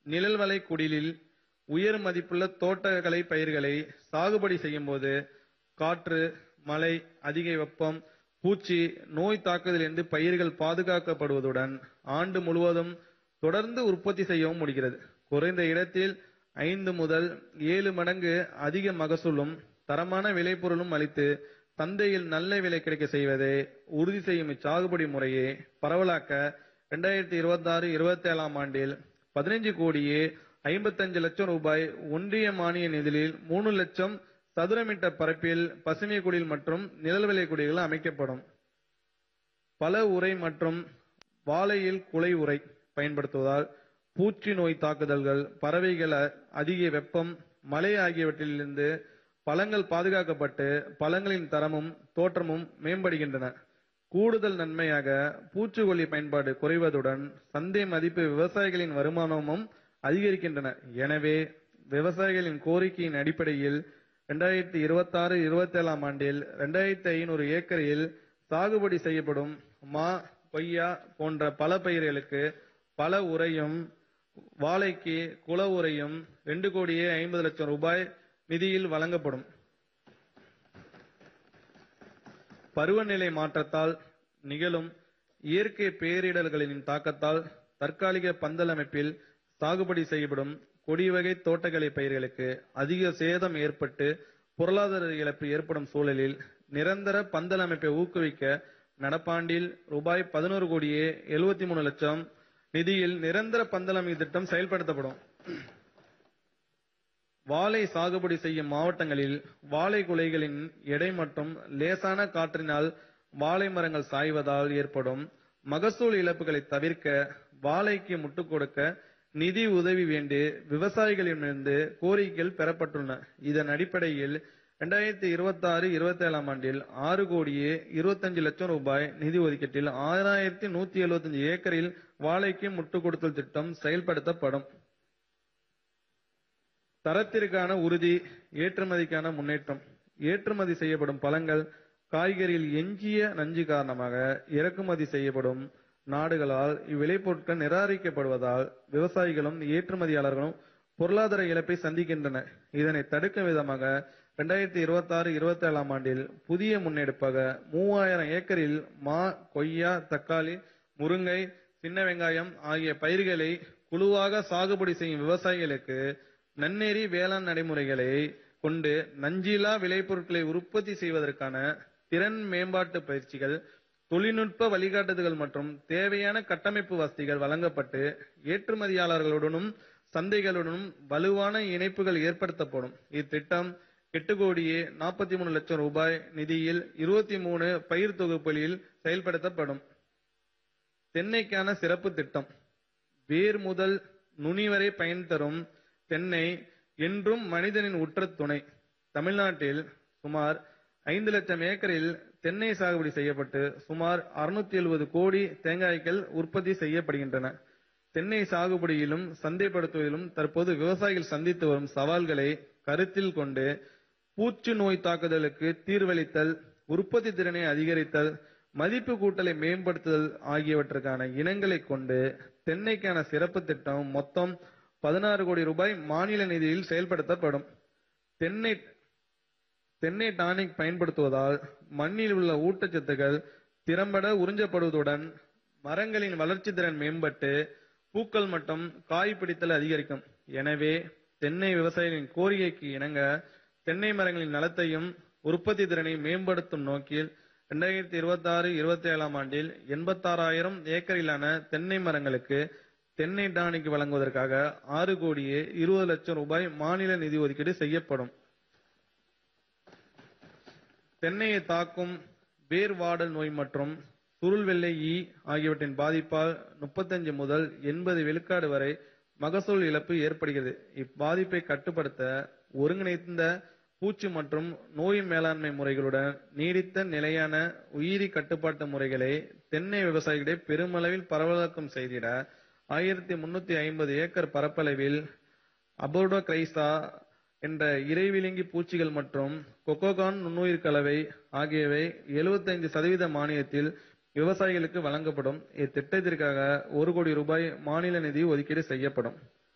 நிழல்வலை குடிலில் உயர் மதிப்புள்ள தோட்டக்கலை பயிர்களை சாகுபடி செய்யும்போது காற்று மழை அதிக வெப்பம் பூச்சி நோய் தாக்குதலிருந்து பயிர்கள் பாதுகாக்கப்படுவதுடன் ஆண்டு முழுவதும் தொடர்ந்து உற்பத்தி செய்யவும் முடிகிறது குறைந்த இடத்தில் ஐந்து முதல் ஏழு மடங்கு அதிக மகசூலும் தரமான விளைபொருளும் அளித்து சந்தையில் நல்ல விலை கிடைக்க செய்வதை உறுதி செய்யும் இச்சாகுபடி முறையை பரவலாக்க இரண்டாயிரத்தி இருபத்தி ஆறு இருபத்தி ஏழாம் ஆண்டில் பதினைஞ்சு கோடியே ஐம்பத்தஞ்சு லட்சம் ரூபாய் ஒன்றிய மானிய நிதியில் மூணு லட்சம் சதுர மீட்டர் பரப்பில் பசுமை குடில் மற்றும் நிழல்விலை குடில்கள் அமைக்கப்படும் பல உரை மற்றும் வாழையில் குலை உரை பயன்படுத்துவதால் பூச்சி நோய் தாக்குதல்கள் பறவைகள் அ- அதிக வெப்பம் மழை ஆகியவற்றிலிருந்து பழங்கள் பாதுகாக்கப்பட்டு பழங்களின் தரமும் தோற்றமும் மேம்படுகின்றன கூடுதல் நன்மையாக பூச்சிக்கொல்லி பயன்பாடு குறைவதுடன் சந்தை மதிப்பு விவசாயிகளின் வருமானமும் அதிகரிக்கின்றன எனவே விவசாயிகளின் கோரிக்கையின் அடிப்படையில் இரண்டாயிரத்தி இருபத்தி ஆறு இருபத்தி ஏழாம் ஆண்டில் இரண்டாயிரத்தி ஐநூறு ஏக்கரில் சாகுபடி செய்யப்படும் மா கொய்யா போன்ற பல பயிர்களுக்கு பல உரையும் வாழைக்கு குல உரையும் ரெண்டு கோடியே ஐம்பது லட்சம் ரூபாய் நிதியில் வழங்கப்படும் பருவநிலை மாற்றத்தால் நிகழும் இயற்கை பேரிடர்களின் தாக்கத்தால் தற்காலிக பந்தல் அமைப்பில் சாகுபடி செய்யப்படும் கொடி வகை தோட்டக்கலை பயிர்களுக்கு அதிக சேதம் ஏற்பட்டு பொருளாதார இழப்பு ஏற்படும் சூழலில் நிரந்தர பந்தல் அமைப்பை ஊக்குவிக்க நடப்பாண்டில் ரூபாய் பதினோரு கோடியே எழுபத்தி மூணு லட்சம் நிதியில் நிரந்தர பந்தல் அமைப்பு திட்டம் செயல்படுத்தப்படும் வாழை சாகுபடி செய்யும் மாவட்டங்களில் வாழை குலைகளின் எடை மற்றும் லேசான காற்றினால் வாழை மரங்கள் சாய்வதால் ஏற்படும் மகசூல் இழப்புகளை தவிர்க்க வாழைக்கு முட்டுக் கொடுக்க நிதி உதவி வேண்டி விவசாயிகளிடமிருந்து கோரிக்கைகள் பெறப்பட்டுள்ளன இதன் அடிப்படையில் இரண்டாயிரத்தி இருபத்தி ஆறு இருபத்தி ஏழாம் ஆண்டில் ஆறு கோடியே இருபத்தஞ்சு லட்சம் ரூபாய் நிதி ஒதுக்கீட்டில் ஆறாயிரத்தி நூத்தி எழுபத்தஞ்சு ஏக்கரில் வாழைக்கு முட்டுக் கொடுத்தல் திட்டம் செயல்படுத்தப்படும் தரத்திற்கான உறுதி ஏற்றுமதிக்கான முன்னேற்றம் ஏற்றுமதி செய்யப்படும் பழங்கள் காய்கறியில் எஞ்சிய நஞ்சு காரணமாக இறக்குமதி செய்யப்படும் நாடுகளால் இவ்விளைபொருட்கள் நிராகரிக்கப்படுவதால் விவசாயிகளும் ஏற்றுமதியாளர்களும் பொருளாதார இழப்பை சந்திக்கின்றன இதனை தடுக்கும் விதமாக இரண்டாயிரத்தி இருபத்தி ஆறு இருபத்தி ஏழாம் ஆண்டில் புதிய முன்னெடுப்பாக மூவாயிரம் ஏக்கரில் மா கொய்யா தக்காளி முருங்கை சின்ன வெங்காயம் ஆகிய பயிர்களை குழுவாக சாகுபடி செய்யும் விவசாயிகளுக்கு நன்னெறி வேளாண் நடைமுறைகளை கொண்டு நஞ்சிலா விளைபொருட்களை உற்பத்தி செய்வதற்கான திறன் மேம்பாட்டு பயிற்சிகள் தொழில்நுட்ப வழிகாட்டுதல்கள் மற்றும் தேவையான கட்டமைப்பு வசதிகள் வழங்கப்பட்டு ஏற்றுமதியாளர்களுடனும் சந்தைகளுடனும் வலுவான இணைப்புகள் ஏற்படுத்தப்படும் இத்திட்டம் எட்டு கோடியே நாற்பத்தி மூணு லட்சம் ரூபாய் நிதியில் இருபத்தி மூணு பயிர் தொகுப்புகளில் செயல்படுத்தப்படும் தென்னைக்கான சிறப்பு திட்டம் வேர் முதல் நுனி வரை பயன் தரும் தென்னை என்றும் மனிதனின் உற்ற துணை தமிழ்நாட்டில் சுமார் ஐந்து லட்சம் ஏக்கரில் தென்னை சாகுபடி செய்யப்பட்டு சுமார் 670 எழுபது கோடி தேங்காய்கள் உற்பத்தி செய்யப்படுகின்றன தென்னை சாகுபடியிலும் சந்தைப்படுத்துவதிலும் தற்போது விவசாயிகள் சந்தித்து வரும் சவால்களை கருத்தில் கொண்டு பூச்சி நோய் தாக்குதலுக்கு தீர்வளித்தல் உற்பத்தி திறனை அதிகரித்தல் மதிப்பு கூட்டலை மேம்படுத்துதல் ஆகியவற்றுக்கான இனங்களை கொண்டு தென்னைக்கான சிறப்பு திட்டம் மொத்தம் பதினாறு கோடி ரூபாய் மாநில நிதியில் செயல்படுத்தப்படும் தென்னை தென்னை டானிக் பயன்படுத்துவதால் மண்ணில் உள்ள ஊட்டச்சத்துக்கள் திறம்பட உறிஞ்சப்படுவதுடன் மரங்களின் வளர்ச்சி திறன் மேம்பட்டு பூக்கள் மற்றும் காய் பிடித்தல் அதிகரிக்கும் எனவே தென்னை விவசாயிகளின் கோரிக்கைக்கு இணங்க தென்னை மரங்களின் நலத்தையும் உற்பத்தி திறனை மேம்படுத்தும் நோக்கில் இரண்டாயிரத்தி இருபத்தி ஆறு இருபத்தி ஏழாம் ஆண்டில் எண்பத்தாறாயிரம் ஏக்கரிலான தென்னை மரங்களுக்கு தென்னை டானிக் வழங்குவதற்காக ஆறு கோடியே இருபது லட்சம் ரூபாய் மாநில நிதி ஒதுக்கீடு செய்யப்படும் தென்னையை தாக்கும் வேர் வாடல் நோய் மற்றும் சுருள் வெள்ளை ஈ ஆகியவற்றின் பாதிப்பால் முப்பத்தஞ்சு முதல் எண்பது விழுக்காடு வரை மகசூல் இழப்பு ஏற்படுகிறது இப்பாதிப்பை கட்டுப்படுத்த ஒருங்கிணைந்த பூச்சி மற்றும் நோய் மேலாண்மை முறைகளுடன் நீடித்த நிலையான உயிரி கட்டுப்பாட்டு முறைகளை தென்னை விவசாயிகளிடையே பெருமளவில் பரவலாக்கம் செய்திட ஆயிரத்தி முன்னூத்தி ஐம்பது ஏக்கர் பரப்பளவில் அபோர்டோ கிரைசா என்ற இறைவிழுங்கி பூச்சிகள் மற்றும் கொக்கோகான் நுண்ணுயிர் கலவை ஆகியவை 75% சதவீத மானியத்தில் விவசாயிகளுக்கு வழங்கப்படும் இத்திட்டத்திற்காக ஒரு கோடி ரூபாய் மாநில நிதி ஒதுக்கீடு செய்யப்படும்